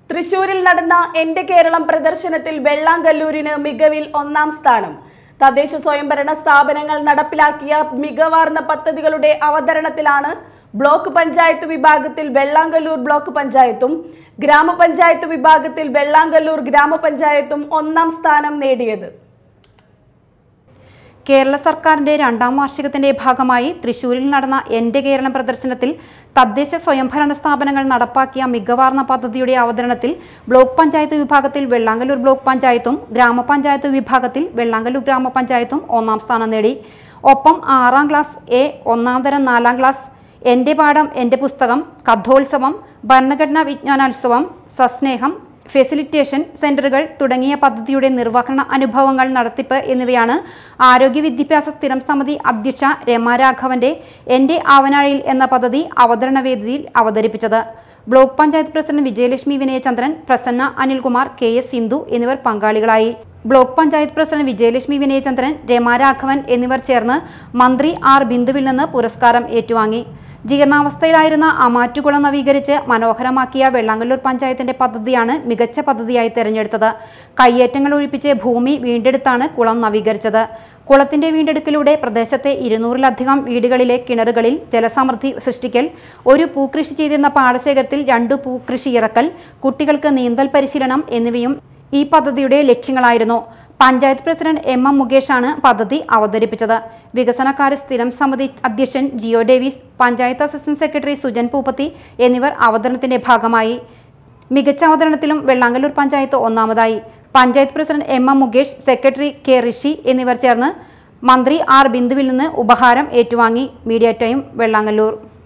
തൃശൂരിൽ നടന്ന എന്റെ കേരളം പ്രദർശനത്തിൽ വെള്ളാങ്കല്ലൂരിന് മികവിൽ ഒന്നാം സ്ഥാനം തദ്ദേശ സ്വയംഭരണ സ്ഥാപനങ്ങൾ നടപ്പിലാക്കിയ മികവാർന്ന പദ്ധതികളുടെ അവതരണത്തിലാണ് ബ്ലോക്ക് പഞ്ചായത്ത് വിഭാഗത്തിൽ വെള്ളാങ്കല്ലൂർ ബ്ലോക്ക് പഞ്ചായത്തും ഗ്രാമപഞ്ചായത്ത് വിഭാഗത്തിൽ വെള്ളാങ്കല്ലൂർ ഗ്രാമപഞ്ചായത്തും ഒന്നാം സ്ഥാനം നേടിയത് കേരള സർക്കാരിന്റെ രണ്ടാം വാർഷികത്തിന്റെ ഭാഗമായി തൃശൂരിൽ നടന്ന എന്റെ കേരളം പ്രദർശനത്തിൽ തദ്ദേശ സ്വയംഭരണ സ്ഥാപനങ്ങൾ നടപ്പാക്കിയ മികവാർന്ന പദ്ധതിയുടെ അവതരണത്തിൽ ബ്ലോക്ക് പഞ്ചായത്ത് വിഭാഗത്തിൽ വെള്ളാങ്കല്ലൂർ ബ്ലോക്ക് പഞ്ചായത്തും ഗ്രാമപഞ്ചായത്ത് വിഭാഗത്തിൽ വെള്ളാങ്കല്ലൂർ ഗ്രാമപഞ്ചായത്തും ഒന്നാം സ്ഥാനം നേടി ഒപ്പം ആറാം ക്ലാസ് എ ഒന്നാം തരം നാലാം ക്ലാസ് എൻ്റെ പാഠം എൻ്റെ പുസ്തകം കഥോത്സവം ഭരണഘടനാ വിജ്ഞാനോത്സവം സസ്നേഹം ഫെസിലിറ്റേഷൻ സെന്ററുകൾ തുടങ്ങിയ പദ്ധതിയുടെ നിർവഹണ അനുഭവങ്ങൾ നടത്തിപ്പ് എന്നിവയാണ് ആരോഗ്യ വിദ്യാഭ്യാസ സ്ഥിരം സമിതി അധ്യക്ഷ രമ രാഘവന്റെ എൻ്റെ ആവനാഴിയിൽ എന്ന പദ്ധതി അവതരണ വേദിയിൽ അവതരിപ്പിച്ചത് block panchayat president Vijayalakshmi Vinayachandran Prasanna Anilkumar K S Sindhu എന്നിവർ പങ്കാളികളായി ബ്ലോക്ക് പഞ്ചായത്ത് പ്രസിഡന്റ് വിജയലക്ഷ്മി വിനയചന്ദ്രൻ രമ രാഘവൻ എന്നിവർ ചേർന്ന് മന്ത്രി ആർ ബിന്ദുവിൽ നിന്ന് പുരസ്കാരം ഏറ്റുവാങ്ങി ജീർണാവസ്ഥയിലായിരുന്ന അമാറ്റുകുളം നവീകരിച്ച് മനോഹരമാക്കിയ വെള്ളാങ്കല്ലൂർ പഞ്ചായത്തിന്റെ പദ്ധതിയാണ് മികച്ച പദ്ധതിയായി തെരഞ്ഞെടുത്തത് കയ്യേറ്റങ്ങൾ ഒഴിപ്പിച്ച് ഭൂമി വീണ്ടെടുത്താണ് കുളം നവീകരിച്ചത് കുളത്തിന്റെ വീണ്ടെടുക്കലൂടെ പ്രദേശത്തെ ഇരുന്നൂറിലധികം വീടുകളിലെ കിണറുകളിൽ ജലസമൃദ്ധി സൃഷ്ടിക്കൽ ഒരു പൂക്കൃഷി ചെയ്തിരുന്ന പാടശേഖരത്തിൽ രണ്ടു പൂക്കൃഷി ഇറക്കൽ കുട്ടികൾക്ക് നീന്തൽ പരിശീലനം എന്നിവയും ഈ പദ്ധതിയുടെ ലക്ഷ്യങ്ങളായിരുന്നു പഞ്ചായത്ത് പ്രസിഡന്റ് എം എം മുകേഷാണ് പദ്ധതി അവതരിപ്പിച്ചത് വികസനകാര്യ സ്ഥിരം സമിതി അധ്യക്ഷൻ Geo Davis panchayat assistant secretary Sujan Pooppathi എന്നിവർ അവതരണത്തിന്റെ ഭാഗമായി മികച്ച അവതരണത്തിലും വെള്ളാങ്കല്ലൂർ പഞ്ചായത്ത് ഒന്നാമതായി panchayat president M M Mukesh secretary K Rishi എന്നിവർ ചേർന്ന് മന്ത്രി ആർ ബിന്ദുവിൽ നിന്ന് ഉപഹാരം ഏറ്റുവാങ്ങി മീഡിയ ടൈം വെള്ളാങ്കല്ലൂർ